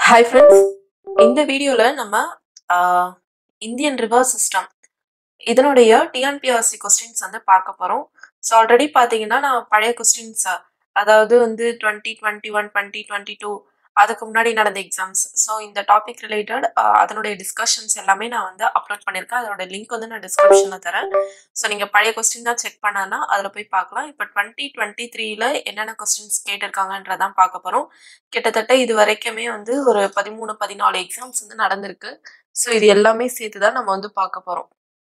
Hi friends இந்த வீடியோவில் நம்ம ஆஹ், இந்தியன் ரிவர் சிஸ்டம் இதனுடைய டிஎன்பிஎஸ்சி கொஸ்டின்ஸ் வந்து பார்க்க போகிறோம் ஸோ ஆல்ரெடி பார்த்தீங்கன்னா நான் பழைய கொஸ்டின்ஸ் அதாவது வந்து twenty twenty one twenty twenty two அதுக்கு முன்னாடி நடந்த எக்ஸாம்ஸ் ஸோ இந்த டாபிக் ரிலேட்டட் அதனுடைய டிஸ்கஷன்ஸ் எல்லாமே நான் வந்து அப்லோட் பண்ணியிருக்கேன் அதோட லிங்க் வந்து நான் டிஸ்கிரிப்ஷனில் தரேன் ஸோ நீங்கள் பழைய கொஸ்டின் தான் செக் பண்ணனா அதில் போய் பார்க்கலாம் இப்போ டுவெண்ட்டி டுவெண்ட்டி த்ரீல என்னென்ன கொஸ்டின்ஸ் கேட்டிருக்காங்கன்றதான் பார்க்க போகிறோம் கிட்டத்தட்ட இது வரைக்குமே வந்து ஒரு பதிமூணு பதினாலு எக்ஸாம்ஸ் வந்து நடந்திருக்கு ஸோ இது எல்லாமே சேர்த்து தான் நம்ம வந்து பார்க்க போகிறோம்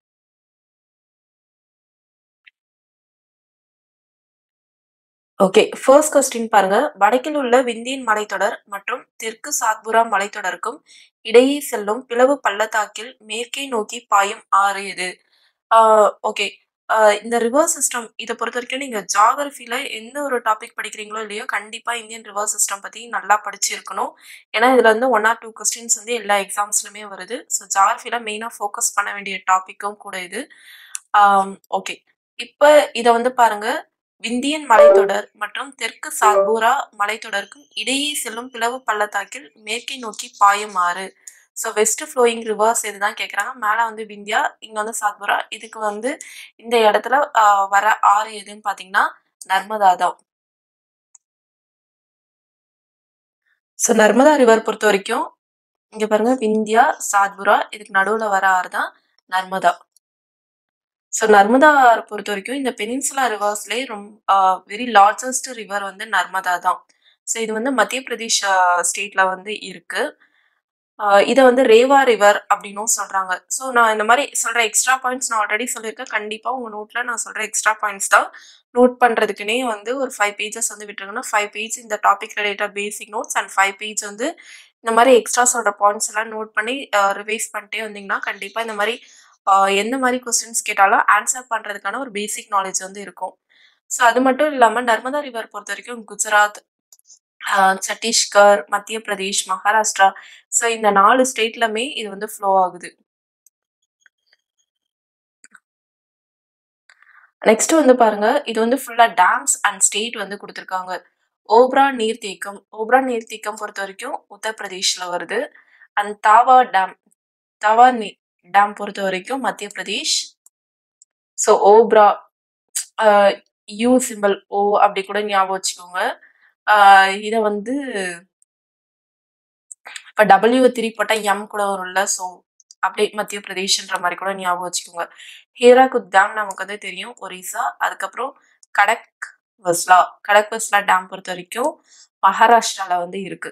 ஓகே ஃபர்ஸ்ட் கொஸ்டின் பாருங்க வடக்கில் உள்ள விந்தியன் மலைத்தொடர் மற்றும் தெற்கு சாத்புரா மலைத்தொடருக்கும் இடையே செல்லும் பிளவு பள்ளத்தாக்கில் மேற்கே நோக்கி பாயும் ஆறு எது ஓகே இந்த ரிவர் சிஸ்டம் இதை பொறுத்த வரைக்கும் நீங்க ஜாகிரபில எந்த ஒரு டாபிக் படிக்கிறீங்களோ இல்லையோ கண்டிப்பா இந்தியன் ரிவர் சிஸ்டம் பத்தி நல்லா படிச்சிருக்கணும் ஏன்னா இதுல வந்து ஒன் ஆர் டூ கொஸ்டின்ஸ் வந்து எல்லா எக்ஸாம்ஸ்லுமே வருது ஸோ ஜாகிரபில மெயினா ஃபோக்கஸ் பண்ண வேண்டிய டாபிக்கும் கூட இது ஓகே இப்போ இதை வந்து பாருங்க விந்தியன் மலைத்தொடர் மற்றும் தெற்கு சாத்பூரா மலைத்தொடருக்கும் இடையே செல்லும் பிளவு பள்ளத்தாக்கில் மேற்கே நோக்கி பாயும் ஆறு ஸோ வெஸ்ட் ஃப்ளோயிங் ரிவர்ஸ் இதுதான் கேட்குறாங்க மேலே வந்து விந்தியா இங்கே வந்து சாத்புரா இதுக்கு வந்து இந்த இடத்துல ஆஹ், வர ஆறு எதுன்னு பார்த்தீங்கன்னா நர்மதா தான் ஸோ நர்மதா ரிவர் பொறுத்த வரைக்கும் இங்கே பாருங்க விந்தியா சாத்புரா இதுக்கு நடுவில் வர ஆறு தான் நர்மதா ஸோ நர்மதா பொறுத்த வரைக்கும் இந்த பெனின்சுலா ரிவர்ஸ்லேயே ரொம்ப வெரி லார்ஜஸ்ட் ரிவர் வந்து நர்மதா தான் ஸோ இது வந்து மத்திய பிரதேஷ் ஸ்டேட்ல வந்து இருக்கு ஆஹ் இதை வந்து ரேவா ரிவர் அப்படின்னும் சொல்றாங்க ஸோ நான் இந்த மாதிரி சொல்ற எக்ஸ்ட்ரா பாயிண்ட்ஸ் நான் ஆல்ரெடி சொல்லியிருக்கேன் கண்டிப்பா உங்க நோட்ல நான் சொல்ற எக்ஸ்ட்ரா பாயிண்ட்ஸ் தான் நோட் பண்றதுக்குனே வந்து ஒரு ஃபைவ் பேஜஸ் வந்து விட்டுருங்கன்னா ஃபைவ் பேஜ் இந்த topic related basic notes and five page வந்து இந்த மாதிரி எக்ஸ்ட்ரா சொல்ற பாயிண்ட்ஸ் எல்லாம் நோட் பண்ணி ரிவைஸ் பண்ணிட்டே வந்தீங்கன்னா கண்டிப்பா இந்த மாதிரி ஆஹ் எந்த மாதிரி கொஸ்டின்ஸ் கேட்டாலும் ஆன்சர் பண்றதுக்கான ஒரு பேசிக் நாலேஜ் வந்து இருக்கும் ஸோ அது மட்டும் இல்லாம நர்மதா ரிவர் பொறுத்த வரைக்கும் குஜராத் ஆஹ் சத்தீஸ்கர் மத்திய பிரதேஷ் மகாராஷ்டிரா ஸோ இந்த நாலு ஸ்டேட்லமே இது வந்து ஃப்ளோ ஆகுது நெக்ஸ்ட் வந்து பாருங்க இது வந்து ஃபுல்லா டேம்ஸ் அண்ட் ஸ்டேட் வந்து கொடுத்துருக்காங்க ஓப்ரா நீர்த்தேக்கம் ஓப்ரா நீர்த்தேக்கம் பொறுத்த வரைக்கும் உத்தரப்பிரதேஷ்ல வருது அண்ட் தாவா டேம் தாவா நீ டேம் பொறுத்த வரைக்கும் மத்திய பிரதேஷ் ஸோ ஓப்ரா யூ சிம்பிள் ஓ அப்படி கூட ஞாபகம் வச்சுக்கோங்க இதை வந்து இப்போ டபிள்யூ திரி போட்டால் எம் கூட வரும்ல ஸோ அப்படியே மத்திய பிரதேஷ்ன்ற மாதிரி கூட ஞாபகம் வச்சுக்கோங்க ஹீராகுத் டேம் நமக்கு வந்து தெரியும் ஒரிசா அதுக்கப்புறம் கடக் வஸ்லா கடக் வஸ்லா டேம் பொறுத்த வரைக்கும் மகாராஷ்டிரால வந்து இருக்கு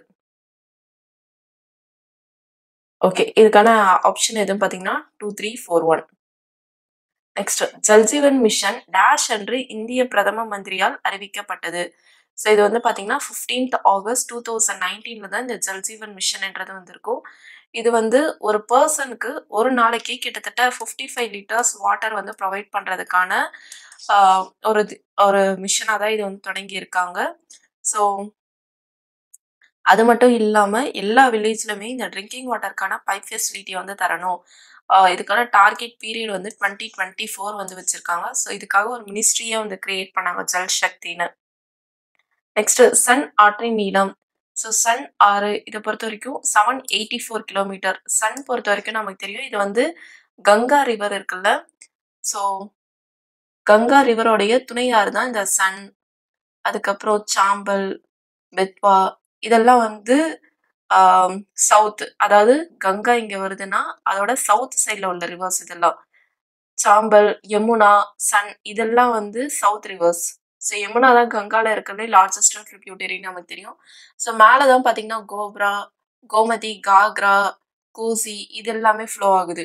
ஓகே இதுக்கான ஆப்ஷன் எதுவும் பார்த்தீங்கன்னா two three four one next Jaljeevan mission dash என்று இந்திய பிரதம மந்திரியால் அறிவிக்கப்பட்டது ஸோ இது வந்து பார்த்தீங்கன்னா ஃபிஃப்டீன்த் ஆகஸ்ட் டூ தௌசண்ட் நைன்டீனில் தான் இந்த ஜல்ஜீவன் மிஷன்ன்றது வந்திருக்கும் இது வந்து ஒரு பர்சனுக்கு ஒரு நாளைக்கு கிட்டத்தட்ட ஃபிஃப்டி ஃபைவ் லிட்டர்ஸ் வாட்டர் வந்து ப்ரொவைட் பண்ணுறதுக்கான ஒரு இது- ஒரு மிஷனாக தான் இது வந்து தொடங்கி இருக்காங்க ஸோ அது மட்டும் இல்லாமல் எல்லா வில்லேஜ்லையுமே இந்த ட்ரிங்கிங் வாட்டருக்கான பைப் ஃபெசிலிட்டி வந்து தரணும் ஆஹ் இதுக்கான டார்கெட் பீரியட் வந்து டுவெண்ட்டி டுவெண்ட்டி ஃபோர் வந்து வச்சுருக்காங்க ஸோ இதுக்காக ஒரு மினிஸ்ட்ரியை வந்து கிரியேட் பண்ணாங்க ஜல் சக்தின்னு நெக்ஸ்ட் சன் ஆற்றின் நீளம் ஸோ சன் ஆறு இதை பொறுத்த வரைக்கும் seven eighty four kilometre Son பொறுத்த வரைக்கும் நமக்கு தெரியும் இது வந்து கங்கா ரிவர் இருக்குல்ல ஸோ கங்கா ரிவரோடைய துணையாறு தான் இந்த சன் அதுக்கப்புறம் சாம்பல் பெத்வா இதெல்லாம் வந்து சவுத் அதாவது கங்கா இங்க வருதுன்னா அதோட சவுத் சைட்ல உள்ள ரிவர்ஸ் இதெல்லாம் சாம்பல் யமுனா சன் இதெல்லாம் வந்து சவுத் ரிவர்ஸ் ஸோ யமுனா தான் கங்கால இருக்கிறது லார்ஜஸ்ட் ட்ரிபியூட்டரின்னு நமக்கு தெரியும் ஸோ மேலே தான் பார்த்தீங்கன்னா கோப்ரா கோமதி காக்ரா கோசி இது எல்லாமே ஃப்ளோ ஆகுது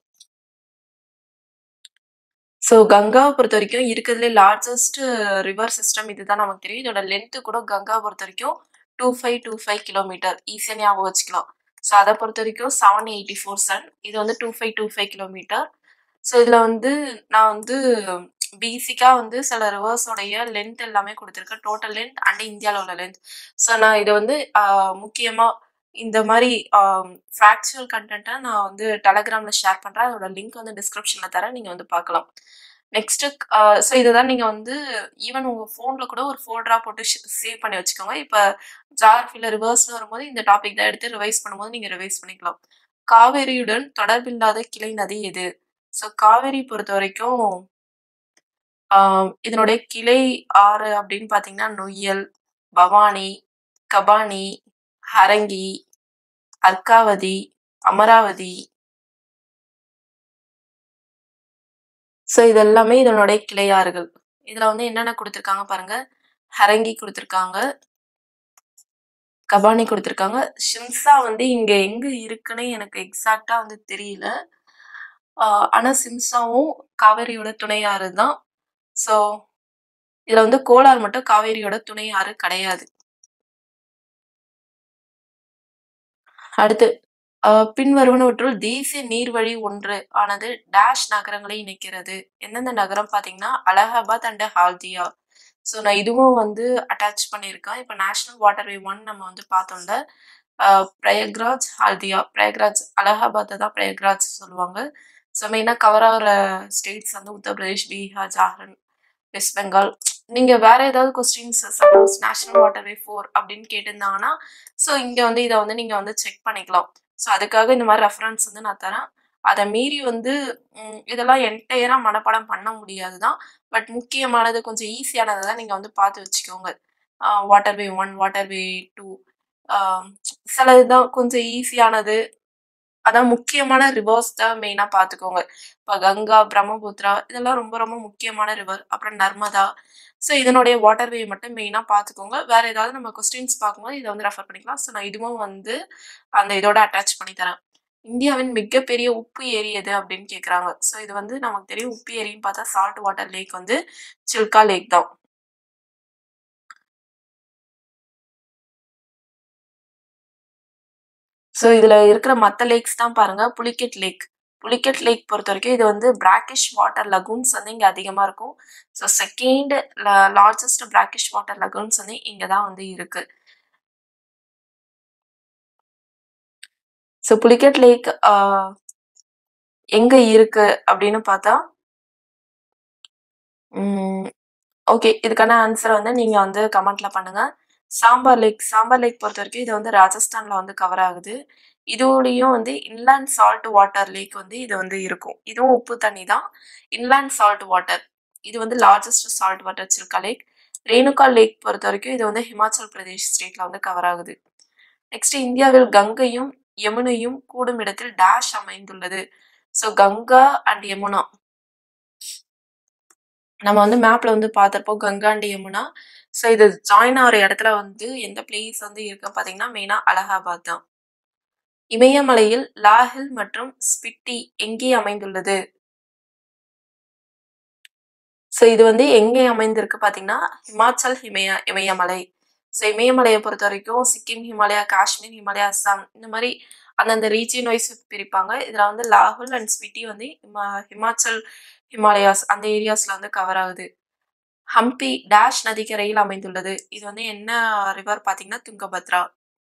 ஸோ கங்காவை பொறுத்த வரைக்கும் இருக்கிறதுலே லார்ஜஸ்ட் ரிவர் சிஸ்டம் இதுதான் நமக்கு தெரியும் இதோட லென்த்து கூட கங்காவை பொறுத்த வரைக்கும் two five two five kilometre ஈஸியாக ஞாபகம் வச்சுக்கலாம் ஸோ அதை பொறுத்த வரைக்கும் செவன் எயிட்டி ஃபோர் சன் இது வந்து two five two five kilometre so இதில் வந்து நான் வந்து பேசிக்காக வந்து சில ரிவர்ஸோடைய லென்த் எல்லாமே கொடுத்துருக்கேன் டோட்டல் லென்த் அண்ட் இந்தியாவில் உள்ள லென்த் ஸோ நான் இதை வந்து முக்கியமாக இந்த மாதிரி ஃபேக்சுவல் கண்டென்ட்டை நான் வந்து டெலகிராமில் ஷேர் பண்ணுறேன் அதோட லிங்க் வந்து டிஸ்கிரிப்ஷனில் தரேன் நீங்கள் வந்து பார்க்கலாம் நெக்ஸ்ட்டு அ ஸோ இதுதான் நீங்க வந்து ஈவன் உங்க ஃபோன்ல கூட ஒரு ஃபோல்டரா போட்டு ஷ் சேவ் பண்ணி வச்சுக்கோங்க. இப்ப ஜியாகிரஃபில ரிவர்ஸ்ன்னு வரும்போது இந்த டாபிக் தான் எடுத்து ரிவைஸ் பண்ணும்போது நீங்க ரிவைஸ் பண்ணிக்கலாம். காவேரியுடன் தொடர்பில்லாத கிளை நதி எது? ஸோ காவேரி பொறுத்தவரைக்கும் ஆ இதனுடைய கிளை ஆறு அப்படின்னு பார்த்தீங்கன்னா, நொய்யல், பவானி, கபானி, ஹரங்கி, அர்க்காவதி, அமராவதி. ஸோ இது எல்லாமே இதனுடைய கிளை ஆறுகள். இதுல வந்து என்னென்ன குடுத்துருக்காங்க பாருங்க. ஹரங்கி குடுத்துருக்காங்க. கபானி குடுத்துருக்காங்க. ஷிம்ஷா வந்து இங்க எங்க இருக்குன்னு எனக்கு எக்ஸாக்ட்டா வந்து தெரியல. ஆ ஆனா சிம்சாவும் காவேரியோட துணை ஆறு தான். ஸோ இதுல வந்து கோலார் மட்டும் காவேரியோட துணை ஆறு கிடையாது. அடுத்து அ பின்வருவனவற்றுள் தேசிய நீர்வழி ஒன்று ஆனது டேஷ் நகரங்களை இணைக்கிறது. எந்தெந்த நகரம் பார்த்தீங்கன்னா, அலகாபாத் அண்ட் ஹால்தியா. ஸோ நான் இதுவும் வந்து அட்டாச் பண்ணியிருக்கேன். இப்ப நேஷனல் வாட்டர்வே 1 நம்ம வந்து பார்த்தோம்ல. அ பிரயாக்ராஜ், ஹால்தியா. பிரயாக்ராஜ் அலகாபாத்த தான் பிரயாக்ராஜ் சொல்லுவாங்க. ஸோ மெயினா கவர் ஆகுற ஸ்டேட்ஸ் வந்து உத்தரப்பிரதேஷ், பீகார், ஜார்க்கண்ட், வெஸ்ட் பெங்கால். நீங்க வேற ஏதாவது கொஸ்டின்ஸ் சப்போஸ் நேஷனல் வாட்டர்வே 4 அப்படின்னு கேட்டிருந்தாங்கன்னா, ஸோ இங்க வந்து இத வந்து நீங்க வந்து செக் பண்ணிக்கலாம். ஸோ அதுக்காக இந்த மாரி ரெஃபரன்ஸ் வந்து நான் தரேன். அத மீறி வந்து ம் இதெல்லாம் என்டையரா மனப்பாடம் பண்ண முடியாது தான். பட் முக்கியமானது கொஞ்சம் ஈஸியானத தான் நீங்க வந்து பார்த்து வச்சுக்கோங்க. அ வாட்டர்வே 1, வாட்டர்வே 2 ஆ சிலது தான் கொஞ்சம் ஈஸியானது. அதான் முக்கியமான ரிவர்ஸ் தான் மெயினா பார்த்துக்கோங்க. இப்ப கங்கா, பிரம்மபுத்திரா இதெல்லாம் ரொம்ப ரொம்ப முக்கியமான ரிவர். அப்புறம் நர்மதா. ஸோ இதனுடைய வாட்டர்வே மட்டும் மெயினா பார்த்துக்கோங்க. வேற ஏதாவது நம்ம கொஸ்டின்ஸ் பார்க்கும்போது இத வந்து ரெஃபர் பண்ணிக்கலாம். ஸோ நான் இதுவும் வந்து அந்த இதோட அட்டாச் பண்ணி தரேன். இந்தியாவின் மிகப்பெரிய உப்பு ஏரி எது அப்படின்னு கேட்குறாங்க. ஸோ இது வந்து நமக்கு தெரியும் உப்பு ஏரின்னு பார்த்தா சால்ட் வாட்டர் லேக் வந்து சில்கா லேக் தான். ஸோ இதுல இருக்கிற மத்த லேக்ஸ் தான் பாருங்க. புலிகெட் லேக். புலிகெட் லேக் பொறுத்தவரைக்கும் இது வந்து பிராக்கிஷ் வாட்டர் லகூன்ஸ் வந்து இங்க அதிகமா இருக்கும். ஸோ செகண்ட் ல லார்ஜஸ்ட் பிராக்கிஷ் வாட்டர் லகூன்ஸ் வந்து இங்க தான் வந்து இருக்கு. ஸோ புலிகெட் லேக் ஆ எங்க இருக்கு அப்படின்னு பார்த்தா ம். ஓகே. இதுக்கான ஆன்ஸர வந்து நீங்க வந்து கமெண்ட்ல பண்ணுங்க. சாம்பார் லேக் சாம்பார் லேக் பொறுத்தவரைக்கும் இது வந்து ராஜஸ்தான்ல வந்து கவர் ஆகுது. இதோடையும் வந்து இன்லேண்ட் சால்ட் வாட்டர் லேக் வந்து இது வந்து இருக்கும். இதுவும் உப்பு தண்ணி தான். Inland salt water. இது வந்து largest salt water Chilka lake. Renuka lake பொறுத்தவரைக்கும் இது வந்து ஹிமாச்சல் பிரதேஷ் ஸ்டேட்ல வந்து கவர் ஆகுது. நெக்ஸ்ட் இந்தியாவில் கங்கையும், யமுனையும் கூடும் இடத்தில் டேஷ் அமைந்துள்ளது. So Ganga and Yamuna. நம்ம வந்து மேப்ல வந்து பார்த்திருப்போம் கங்கா அண்ட் யமுனா. ஸோ இது ஜாயின் ஆகுற இடத்துல வந்து எந்த பிளேஸ் வந்து இருக்கு பார்த்தீங்கன்னா, மெயினா அலகாபாத் தான். இமயமலையில் லாஹில் மற்றும் ஸ்பிட்டி எங்கே அமைந்துள்ளது? ஸோ இது வந்து எங்கே அமைந்திருக்கு பார்த்தீங்கன்னா, ஹிமாச்சல் ஹிமய இமயமலை. ஸோ இமயமலைய பொறுத்தவரைக்கும் சிக்கிம் ஹிமாலயா, காஷ்மீர் ஹிமாலயா, அஸ்ஸாம் இந்த மாரி அந்தந்த ரீஜியன் வைஸ் பிரிப்பாங்க. இதுல வந்து லாஹுல் அண்ட் ஸ்பிட்டி வந்து ஹிமா ஹிமாச்சல் ஹிமாலயாஸ் அந்த ஏரியாஸ்ல வந்து கவர் ஆகுது. ஹம்பி டேஷ் நதிக்கரையில் அமைந்துள்ளது. இது வந்து என்ன ரிவர் பார்த்தீங்கன்னா, துங்கபத்ரா.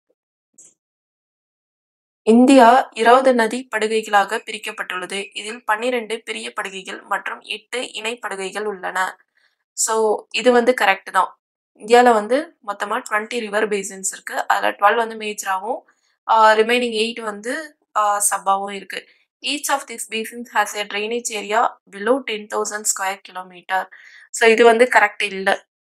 இந்தியா 20 நதி படுகைகளாக பிரிக்கப்பட்டுள்ளது. இதில் 12 பெரிய படுகைகள் மற்றும் 8 இணை படுகைகள் உள்ளன. ஸோ இது வந்து கரெக்ட் தான். இந்தியால வந்து மொத்தமா 20 ரிவர் பேசின்ஸ் இருக்கு. அதுல 12 வந்து மேஜராவும், ஆ ரிமைனிங் 8 வந்து ஆ சப்பாவும் இருக்கு. Each of this basins has a drainage area below 10,000 square kilometre. So இது வந்து கரெக்ட் இல்ல.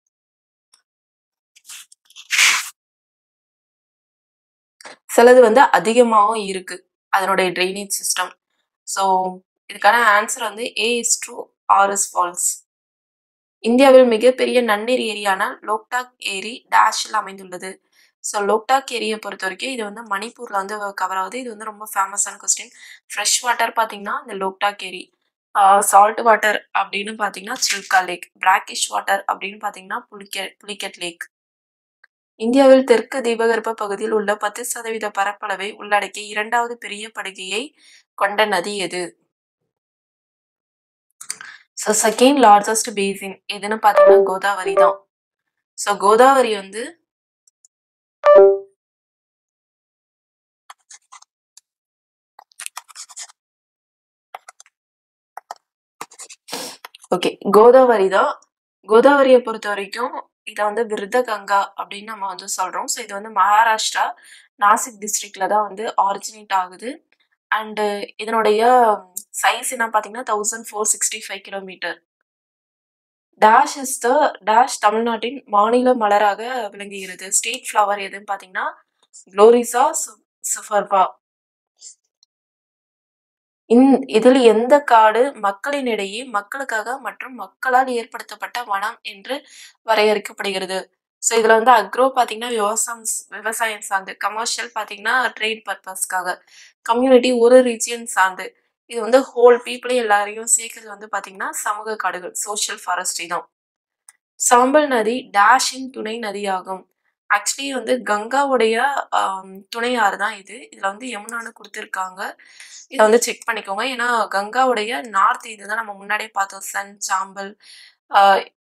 சிலது வந்து அதிகமாவும் இருக்கு. அதனுடைய ட்ரெயினேஜ் சிஸ்டம். ஸோ இதுக்கான ஆன்ஸர் வந்து A is true, or is false. இந்தியாவில் மிகப்பெரிய நன்னீர் ஏரியான லோக்டாக் ஏரி டேஷில் அமைந்துள்ளது. ஸோ லோக்டாக் ஏரிய பொறுத்தவரைக்கும் இது வந்து மணிப்பூர்ல வந்து கவர் ஆகுது. இது வந்து ரொம்ப ஃபேமஸான கொஸ்டின். ஃப்ரெஷ் வாட்டர் பார்த்தீங்கன்னா, இந்த லோக்டாக் ஏரி. ஆ சால்ட் வாட்டர் அப்படின்னு பார்த்தீங்கன்னா, சில்கா லேக். பிராக்கிஷ் வாட்டர் அப்படின்னு பார்த்தீங்கன்னா, புலிகெ புலிகெட் லேக். இந்தியாவில் தெற்கு தீபகற்ப பகுதியில் உள்ள 10% பரப்பளவை உள்ளடக்கிய 2வது பெரிய படுகையை கொண்ட நதி எது? ஸோ செகண்ட் லார்ஜஸ்ட் பேசின் எதுன்னு பார்த்தீங்கன்னா, கோதாவரி தான். ஸோ கோதாவரி வந்து ஓகே. கோதாவரி தான். கோதாவரிய பொறுத்தவரைக்கும், இத வந்து விருதகங்கா அப்படின்னு நம்ம வந்து சொல்றோம். ஸோ இது வந்து மகாராஷ்டிரா, நாசிக் டிஸ்ட்ரிக்ட்ல தான் வந்து ஆரிஜினேட் ஆகுது. அண்டு இதனுடைய சைஸ் என்ன பார்த்தீங்கன்னா, 1465 kilometre. Dash is the dash தமிழ்நாட்டின் மாநில மலராக விளங்குகிறது. ஸ்டேட் ஃப்ளவர் எதுன்னு பார்த்தீங்கன்னா, குளோரிஸா சு சுபர்பா. இன் இதில் எந்த காடு மக்களினிடையே மக்களுக்காக மற்றும் மக்களால் ஏற்படுத்தப்பட்ட வனம் என்று வரையறுக்கப்படுகிறது. ஸோ இதுல வந்து அக்ரோ பார்த்தீங்கன்னா, விவசாயம் ஸ் விவசாயம் சார்ந்து, கமர்ஷியல் பார்த்தீங்கன்னா, ட்ரேட் பர்ப்பஸ்க்காக, கம்யூனிட்டி ஒரு ரீஜியன் சார்ந்து. இது வந்து ஹோல் பீப்பிள் எல்லாரையும் சேர்க்கிறது வந்து பார்த்தீங்கன்னா, சமூக காடுகள், சோஷியல் ஃபாரஸ்ட்ரி தான். சாம்பல் நதி டேஷின் துணை நதியாகும். ஆக்சுவலி வந்து கங்காவுடைய அம் துணை ஆறு தான் இது. இதுல வந்து யமுனான்னு குடுத்துருக்காங்க. இத வந்து செக் பண்ணிக்கோங்க. ஏன்னா, கங்காவுடைய நார்த் இதுதான் நம்ம முன்னாடியே பார்த்தோம். சன், சாம்பல், அ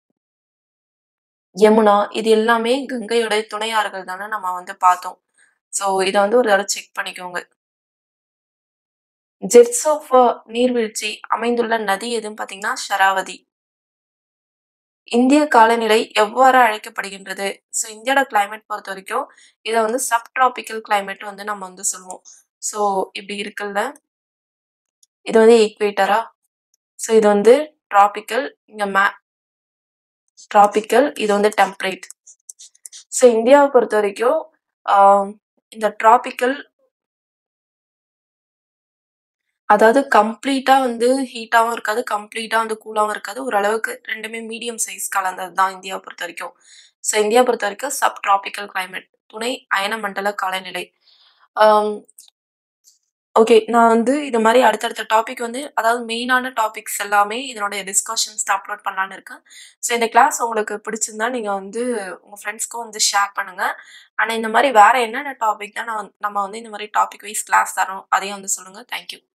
யமுனா இது எல்லாமே கங்கையோட துணை ஆறுகள் தான்னு நம்ம வந்து பார்த்தோம். ஸோ இத வந்து ஒரு தடவ செக் பண்ணிக்கோங்க. ஜெட்ஸோஃபா நீர்வீழ்ச்சி அமைந்துள்ள நதி எதுன்னு பார்த்தீங்கன்னா, ஷராவதி. இந்திய காலநிலை எவ்வாறு அழைக்கப்படுகின்றது? ஸோ இந்தியாவோட கிளைமேட் பொறுத்தவரைக்கும், இத வந்து சப் டிராபிக்கல் கிளைமேட் வந்து நம்ம வந்து சொல்லுவோம். ஸோ இப்படி இருக்குல்ல. இது வந்து ஈக்வேட்டரா? ஸோ இது வந்து டிராபிக்கல். இங்க மே டிராபிக்கல். இது வந்து டெம்பரேட். ஸோ இந்தியாவ பொறுத்தவரைக்கும், ஆ இந்த டிராபிக்கல் அதாவது கம்ப்ளீட்டா வந்து ஹீட்டாவும் இருக்காது. கம்ப்ளீட்டா வந்து கூலாவும் இருக்காது. ஓரளவுக்கு 2மே மீடியம் சைஸ் கலந்தது தான் இந்தியாவ பொறுத்தவரைக்கும். ஸோ இந்தியாவ பொறுத்தவரைக்கும் சப் டிராபிக்கல் கிளைமேட். துணை அயனமண்டல காலநிலை. Um okay. நான் வந்து இது மாரி அடுத்தடுத்த டாபிக் வந்து அதாவது மெயினான டாபிக்ஸ் எல்லாமே இதனுடைய டிஸ்கஷன்ஸ் அப்லோட் பண்ணலான்னு இருக்கேன். ஸோ இந்த கிளாஸ் உங்களுக்கு பிடிச்சிருந்தா, நீங்க வந்து உங்க ஃப்ரெண்ட்ஸ்க்கும் வந்து ஷேர் பண்ணுங்க. ஆனா இந்த மாரி வேற என்னென்ன டாபிக் தான் நான் வந்து நம்ம வந்து இந்த மாரி டாபிக் வைஸ் கிளாஸ் தரோம், அதையும் வந்து சொல்லுங்க. Thank you.